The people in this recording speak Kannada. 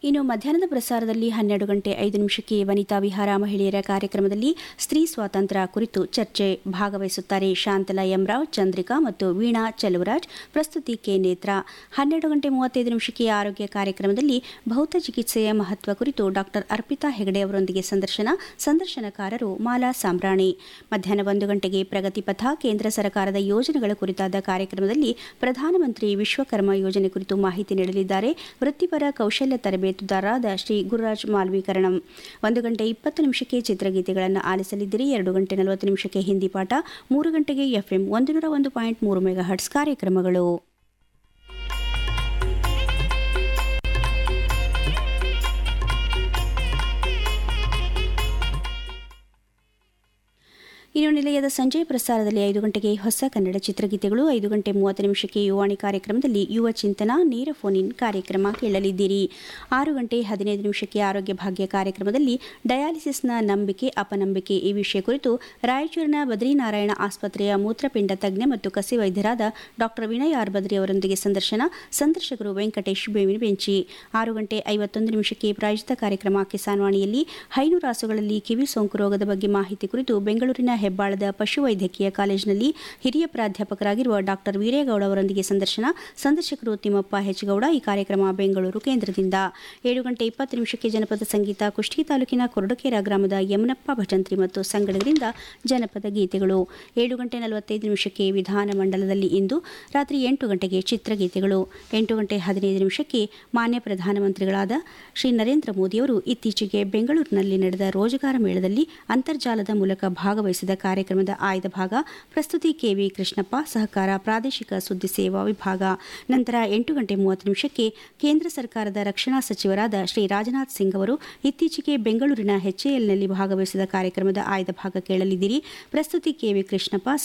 ಇನ್ನು ಮಧ್ಯಾಹ್ನದ ಪ್ರಸಾರದಲ್ಲಿ ಹನ್ನೆರಡು ಗಂಟೆ ಐದು ನಿಮಿಷಕ್ಕೆ ವನಿತಾ ವಿಹಾರ ಮಹಿಳೆಯರ ಕಾರ್ಯಕ್ರಮದಲ್ಲಿ ಸ್ತ್ರೀ ಸ್ವಾತಂತ್ರ್ಯ ಕುರಿತು ಚರ್ಚೆ ಭಾಗವಹಿಸುತ್ತಾರೆ ಶಾಂತಲಾ ಎಂರಾವ್ ಚಂದ್ರಿಕಾ ಮತ್ತು ವೀಣಾ ಚೆಲುವರಾಜ್ ಪ್ರಸ್ತುತಿ ಕೆ ನೇತ್ರ ಹನ್ನೆರಡು ಗಂಟೆ ಮೂವತ್ತೈದು ನಿಮಿಷಕ್ಕೆ ಆರೋಗ್ಯ ಕಾರ್ಯಕ್ರಮದಲ್ಲಿ ಭೌತ ಚಿಕಿತ್ಸೆಯ ಮಹತ್ವ ಕುರಿತು ಡಾಕ್ಟರ್ ಅರ್ಪಿತಾ ಹೆಗಡೆ ಅವರೊಂದಿಗೆ ಸಂದರ್ಶನ ಸಂದರ್ಶನಕಾರರು ಮಾಲಾ ಸಾಂಬ್ರಾಣಿ ಮಧ್ಯಾಹ್ನ ಒಂದು ಗಂಟೆಗೆ ಪ್ರಗತಿ ಪಥ ಕೇಂದ್ರ ಸರ್ಕಾರದ ಯೋಜನೆಗಳ ಕುರಿತಾದ ಕಾರ್ಯಕ್ರಮದಲ್ಲಿ ಪ್ರಧಾನಮಂತ್ರಿ ವಿಶ್ವಕರ್ಮ ಯೋಜನೆ ಕುರಿತು ಮಾಹಿತಿ ನೀಡಲಿದ್ದಾರೆ ವೃತ್ತಿಪರ ಕೌಶಲ್ಯ ತರಬೇತುದಾರರಾದ ಶ್ರೀ ಗುರುರಾಜ್ ಮಾಲ್ವೀಕರಣಂ ಒಂದು ಗಂಟೆ ಇಪ್ಪತ್ತು ನಿಮಿಷಕ್ಕೆ ಚಿತ್ರಗೀತೆಗಳನ್ನು ಆಲಿಸಲಿದ್ದೀರಿ ಎರಡು ಗಂಟೆ ನಲವತ್ತು ನಿಮಿಷಕ್ಕೆ ಹಿಂದಿ ಪಾಠ ಮೂರು ಗಂಟೆಗೆ ಎಫ್ಎಂ ಒಂದು ನೂರ ಒಂದು ಪಾಯಿಂಟ್ ಮೂರು ಮೆಗಾ ಹರ್ಟ್ಸ್ ಕಾರ್ಯಕ್ರಮಗಳು ಇನ್ನು ನಿಲಯದ ಸಂಜೆ ಪ್ರಸಾರದಲ್ಲಿ ಐದು ಗಂಟೆಗೆ ಹೊಸ ಕನ್ನಡ ಚಿತ್ರಗೀತೆಗಳು ಐದು ಗಂಟೆ ಮೂವತ್ತು ನಿಮಿಷಕ್ಕೆ ಯುವಾಣಿ ಕಾರ್ಯಕ್ರಮದಲ್ಲಿ ಯುವ ಚಿಂತನ ನೇರ ಫೋನ್ ಇನ್ ಕಾರ್ಯಕ್ರಮ ಕೇಳಲಿದ್ದೀರಿ ಆರು ಗಂಟೆ ಹದಿನೈದು ನಿಮಿಷಕ್ಕೆ ಆರೋಗ್ಯ ಭಾಗ್ಯ ಕಾರ್ಯಕ್ರಮದಲ್ಲಿ ಡಯಾಲಿಸಿಸ್ನ ನಂಬಿಕೆ ಅಪನಂಬಿಕೆ ಈ ವಿಷಯ ಕುರಿತು ರಾಯಚೂರಿನ ಬದ್ರಿನಾರಾಯಣ ಆಸ್ಪತ್ರೆಯ ಮೂತ್ರಪಿಂಡ ತಜ್ಞ ಮತ್ತು ಕಸಿ ವೈದ್ಯರಾದ ಡಾಕ್ಟರ್ ವಿನಯ್ ಆರ್ ಬದ್ರಿ ಅವರೊಂದಿಗೆ ಸಂದರ್ಶನ ಸಂದರ್ಶಕರು ವೆಂಕಟೇಶ್ ಬೇವಿನ ಬೆಂಚಿ ಆರು ಗಂಟೆ ಐವತ್ತೊಂದು ನಿಮಿಷಕ್ಕೆ ಪ್ರಾಯೋಜಿತ ಕಾರ್ಯಕ್ರಮ ಕಿಸಾನ್ ವಾಣಿಯಲ್ಲಿ ಹೈನು ರಾಸುಗಳಲ್ಲಿ ಕಿವಿ ಸೋಂಕು ರೋಗದ ಬಗ್ಗೆ ಮಾಹಿತಿ ಕುರಿತು ಬೆಂಗಳೂರಿನ ಹೆಬ್ಬಾಳದ ಪಶುವೈದ್ಯಕೀಯ ಕಾಲೇಜಿನಲ್ಲಿ ಹಿರಿಯ ಪ್ರಾಧ್ಯಾಪಕರಾಗಿರುವ ಡಾಕ್ಟರ್ ವೀರೇಗೌಡ ಅವರೊಂದಿಗೆ ಸಂದರ್ಶನ ಸಂದರ್ಶಕರು ತಿಮ್ಮಪ್ಪ ಹೆಚ್ಗೌಡ ಈ ಕಾರ್ಯಕ್ರಮ ಬೆಂಗಳೂರು ಕೇಂದ್ರದಿಂದ ಏಳು ಗಂಟೆ ಇಪ್ಪತ್ತು ನಿಮಿಷಕ್ಕೆ ಜನಪದ ಸಂಗೀತ ಕುಷ್ಟಗಿ ತಾಲೂಕಿನ ಕೊರಡಕೇರ ಗ್ರಾಮದ ಯಮನಪ್ಪ ಭಜಂತ್ರಿ ಮತ್ತು ಸಂಗಡದಿಂದ ಜನಪದ ಗೀತೆಗಳು ಏಳು ಗಂಟೆ ನಲವತ್ತೈದು ನಿಮಿಷಕ್ಕೆ ವಿಧಾನಮಂಡಲದಲ್ಲಿ ಇಂದು ರಾತ್ರಿ ಎಂಟು ಗಂಟೆಗೆ ಚಿತ್ರಗೀತೆಗಳು ಎಂಟು ಗಂಟೆ ಹದಿನೈದು ನಿಮಿಷಕ್ಕೆ ಮಾನ್ಯ ಪ್ರಧಾನಮಂತ್ರಿಗಳಾದ ಶ್ರೀ ನರೇಂದ್ರ ಮೋದಿಯವರು ಇತ್ತೀಚೆಗೆ ಬೆಂಗಳೂರಿನಲ್ಲಿ ನಡೆದ ರೋಜಗಾರ ಮೇಳದಲ್ಲಿ ಅಂತರ್ಜಾಲದ ಮೂಲಕ ಭಾಗವಹಿಸಿದ ಕಾರ್ಯಕ್ರಮದ ಆಯ್ದ ಭಾಗ ಪ್ರಸ್ತುತಿ ಕೆವಿ ಕೃಷ್ಣಪ್ಪ ಸಹಕಾರ ಪ್ರಾದೇಶಿಕ ಸುದ್ದಿ ಸೇವಾ ವಿಭಾಗ ನಂತರ ಎಂಟು ಗಂಟೆ ಮೂವತ್ತು ನಿಮಿಷಕ್ಕೆ ಕೇಂದ್ರ ಸರ್ಕಾರದ ರಕ್ಷಣಾ ಸಚಿವರಾದ ಶ್ರೀ ರಾಜನಾಥ್ ಸಿಂಗ್ ಅವರು ಇತ್ತೀಚೆಗೆ ಬೆಂಗಳೂರಿನ ಎಚ್ಎಎಲ್ನಲ್ಲಿ ಭಾಗವಹಿಸಿದ ಕಾರ್ಯಕ್ರಮದ ಆಯ್ದ ಭಾಗ ಕೇಳಲಿದ್ದೀರಿ ಪ್ರಸ್ತುತಿ ಕೆವಿ ಕೃಷ್ಣಪ್ಪ